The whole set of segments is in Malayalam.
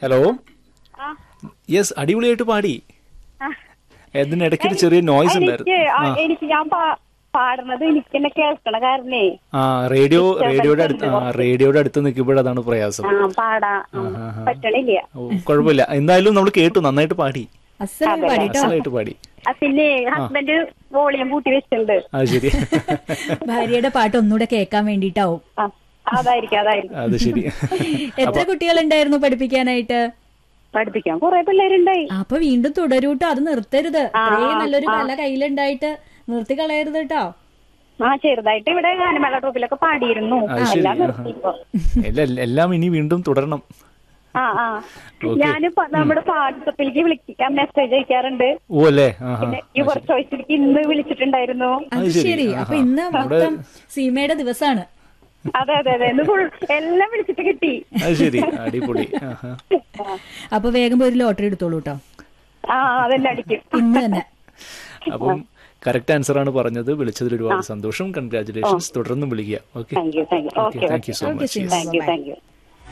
ഹലോ ആ, യെസ് അടിപൊളിയായിട്ട് പാടി ആ. ഇതിനിടയ്ക്ക് ഒരു ചെറിയ നോയ്സ് ഉണ്ടായിരുന്നു എനിക്ക് ആ, ആ. എനിക്ക് ഞാൻ പാ- പാടുന്നത് എനിക്ക് തന്നെ കേൾക്കണ കാരണേ ആ റേഡിയോ Disturbance റേഡിയോയുടെ അടുത്ത് ആ ഉണ്ട് റേഡിയോയുടെ അടുത്ത് നിൽക്കുമ്പോഴതാണ് പ്രയാസം ആ പാടാ ഉം, പറ്റണില്ല ഓ കുഴപ്പമില്ല എന്തായാലും നമ്മൾ കേട്ടു നന്നായിട്ട് പാടി അസലായി പാടിട്ടോ അസലായിട്ട് പാടി ആ, പിന്നെ ഹസ്ബൻഡ് വോളിയം കൂട്ടി വെച്ചിട്ടുണ്ട് അത് ശരി ഭാര്യയുടെ പാട്ട് ഒന്നുകൂടെ കേൾക്കാൻ വേണ്ടിട്ടാവും ആ, അതായിരിക്കും അതായിരിക്കും അത് ശരി എത്ര കുട്ടികളുണ്ടായിരുന്നു പഠിപ്പിക്കാനായിട്ട് പഠിപ്പിക്കാൻ കുറെ പിള്ളേരുണ്ടായി അപ്പൊ വീണ്ടും തുടരൂട്ടോ അത് നിർത്തരുത് അത്രയും നല്ലൊരു കല കയ്യിലുണ്ടായിട്ട് നിർത്തി കളയരുത് കേട്ടോ ആ ചെറുതായിട്ട് ഇവിടെ ഗാനമേള ട്രൂപ്പിലൊക്കെ പാടിയിരുന്നു അത് ശരി എല്ലാം ആഹാ. നിർത്തി ഇപ്പൊ എല്ലാം എല്ലാം ഇനി വീണ്ടും തുടരണം ആ ആ Okay. ഞാന് പ- നമ്മുടെ വാട്സപ്പിലേക്ക് വിളിക്കാൻ മെസ്സേജ് അയക്കാറുണ്ട് ഓ അല്ലേ ആഹാ പിന്നെ യുവർ ചോയ്സിലേക്ക് ഇന്ന് വിളിച്ചിട്ടുണ്ടായിരുന്നു അത് അത് ശരി. ശരി അപ്പൊ ആഹാ. ഇന്ന് മൊത്തം സീമയുടെ ദിവസാണ് അതെ അതെ അതെ ഇന്ന് ഫുൾ എല്ലാം വിളിച്ചിട്ട് കിട്ടി അത് ശരി അടിപൊളി ആഹാ. അപ്പൊ വേഗം പോയി ഒരു ലോട്ടറി എടുത്തോളൂ കേട്ടോ ആ അതെല്ലാം അടിക്കും ഇന്ന് തന്നെ അപ്പം കറക്റ്റ് ആൻസർ ആണ് പറഞ്ഞത് വിളിച്ചതിൽ ഒരുപാട് സന്തോഷം കൺഗ്രാചുലേഷൻസ് തുടർന്നും വിളിക്കുക okay thank you thank you okay okay thank you so Okay, much Sima. Thank you thank you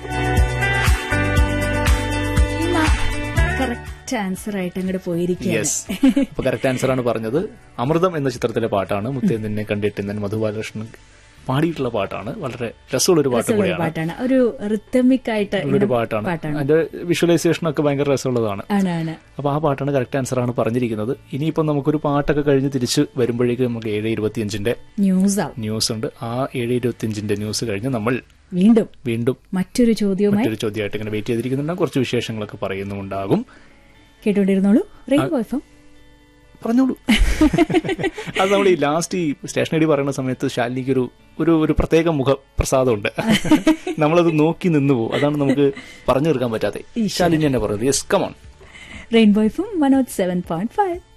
correct answer ആയിട്ട് അങ്ങോട്ട് പോയിരിക്കുകയാണ് യെസ് അപ്പൊ കറക്റ്റ് ആൻസർ ആണ് പറഞ്ഞത് അമൃതം എന്ന ചിത്രത്തിലെ പാട്ടാണ് മുത്തേ നിന്നെ കണ്ടിട്ട് മധുബാലകൃഷ്ണൻ പാടിയിട്ടുള്ള പാട്ടാണ് വളരെ രസമുള്ളൊരു പാട്ട് രസമുള്ള കൂടിയാണ് പാട്ടാണ് ഒരു റിത്തമിക് ആയിട്ട് ഉള്ളൊരു പാട്ടാണ് പാട്ടാണ് അതിന്റെ വിഷ്വലൈസേഷൻ ഒക്കെ ഭയങ്കര രസമുള്ളതാണ് ആണ് ആണ് അപ്പൊ ആ പാട്ടാണ് കറക്റ്റ് ആൻസർ ആണ് പറഞ്ഞിരിക്കുന്നത് ഇനിയിപ്പോ നമുക്കൊരു പാട്ടൊക്കെ കഴിഞ്ഞ് തിരിച്ച് വരുമ്പോഴേക്ക് നമുക്ക് ഏഴ് ഇരുപത്തിയഞ്ചിന്റെ ന്യൂസ് ആവും ന്യൂസ് ഉണ്ട് ആ ഏഴ് ഇരുപത്തിയഞ്ചിന്റെ ന്യൂസ് കഴിഞ്ഞ് നമ്മൾ വീണ്ടും വീണ്ടും മറ്റൊരു ചോദ്യവുമായി മറ്റൊരു ചോദ്യമായിട്ട് ഇങ്ങനെ വെയിറ്റ് ചെയ്തിരിക്കുന്നുണ്ടാകും കുറച്ച് വിശേഷങ്ങളൊക്കെ പറയുന്നുണ്ടാകും കേട്ടോണ്ടിരുന്നോളൂ റെയിൻബോ എഫ് എം പറഞ്ഞോളൂ അത് നമ്മൾ ഈ ലാസ്റ്റ് ഈ സ്റ്റേഷനറി പറയുന്ന സമയത്ത് ശാലിനിക്ക് ഒരു ഒരു ഒരു പ്രത്യേക മുഖപ്രസാദമുണ്ട് നമ്മളത് നോക്കി നിന്ന് പോകും അതാണ് നമുക്ക് പറഞ്ഞു തീർക്കാൻ പറ്റാതെ ശാലിനി തന്നെ പറയുന്നത് yes come on rainbow F M one ought seven point five